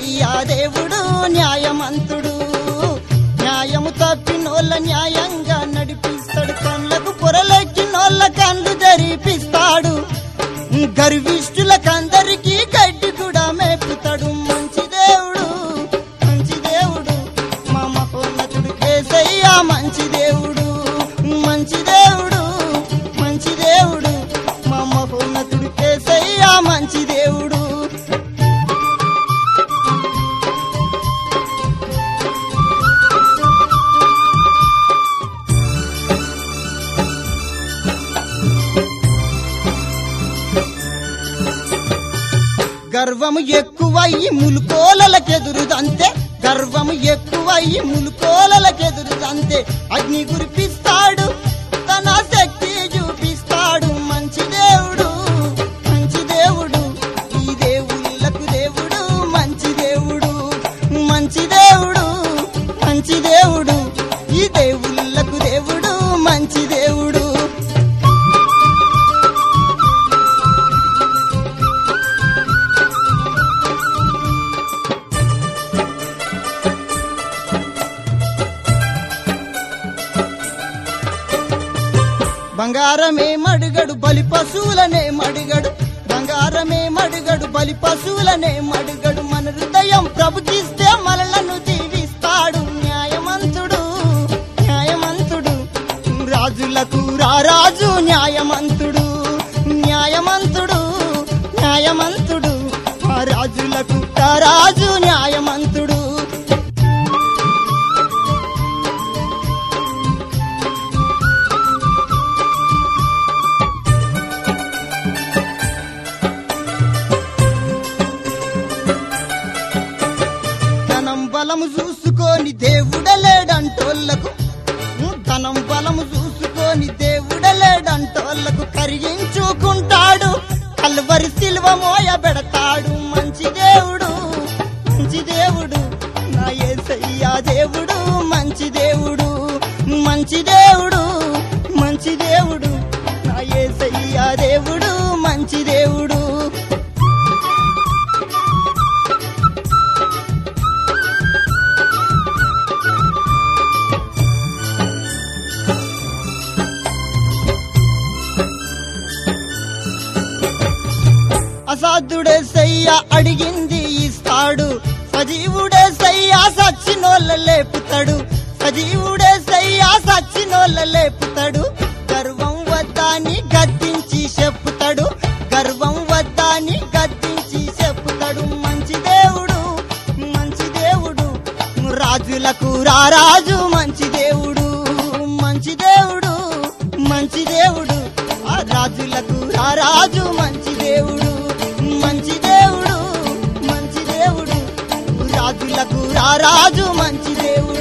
ఏసయ్యా దేవుడు న్యాయమంతుడు న్యాయము తప్పినోళ్ళ న్యాయంగా నడిపిస్తాడు కళ్ళకు పొరలెక్కినోళ్ళ కళ్ళు జరిపిస్తాడు గర్విష్ఠులకందరికీ గడ్డి కూడా మేపుతాడు మంచి దేవుడు మంచి దేవుడు మా మహోన్నతుడు కేసయ్యా మంచి దేవుడు మంచి దేవుడు మంచి దేవుడు మా మహోన్నతుడు కేసయ్యా మంచి దేవుడు గర్వము ఎక్కువయ్యి ములుకోలకెదురుదంతే గర్వము ఎక్కువయ్యి ములుకోలకెదురుదంతే అగ్ని కురిపిస్తాడు తన శక్తి చూపిస్తాడు మంచి దేవుడు మంచి దేవుడు ఈ దేవుళ్ళకు దేవుడు మంచి దేవుడు మంచి దేవుడు మంచి దేవుడు ఈ దేవుళ్ళకు దేవుడు మంచి దేవుడు బంగారమే మడుగడు బలి పశువులనే మడుగడు బంగారమే మడుగడు బలి పశువులనే మడుగడు మన హృదయం ప్రభుకిస్తే మనలను దీవిస్తాడు న్యాయమంతుడు న్యాయమంతుడు రాజులకు రారాజు న్యాయమంతుడు న్యాయమంతుడు న్యాయమంతుడు ఆ రాజులకు రాజు న్యాయమంతుడు ధనం బలము చూసుకొని దేవుడలేడంటోళ్లకు ధనం బలము చూసుకొని దేవుడలేడంటోళ్లకు కరిగించుకుంటాడు కల్వరి సిల్వ మోయబెడతాడు మంచి దేవుడు మంచి దేవుడు నా యేసయ్యా దేవుడు మంచి దేవుడు మంచి దేవుడు మంచి దేవుడు నా యేసయ్యా దేవుడు మంచి దేవుడు అసాధ్యుడే సయ్య అడిగింది ఇస్తాడు సజీవుడే సయ్య సచ్చినోళ్ళ లేపుతాడు సజీవుడే సయ్య సచ్చినోళ్ళ లేపుతాడు గర్వం వద్దని గద్దించి చెప్పుతాడు గర్వం వద్దని గద్దించి చెప్పుతాడు మంచి దేవుడు మంచి దేవుడు రాజులకు రారాజు మంచి దేవుడు మంచి దేవుడు మంచి దేవుడు ఆ రాజులకు రారాజు మంచి దేవుడు మంచి దేవుడు మంచి దేవుడు రాజులకు రారాజు మంచి దేవుడు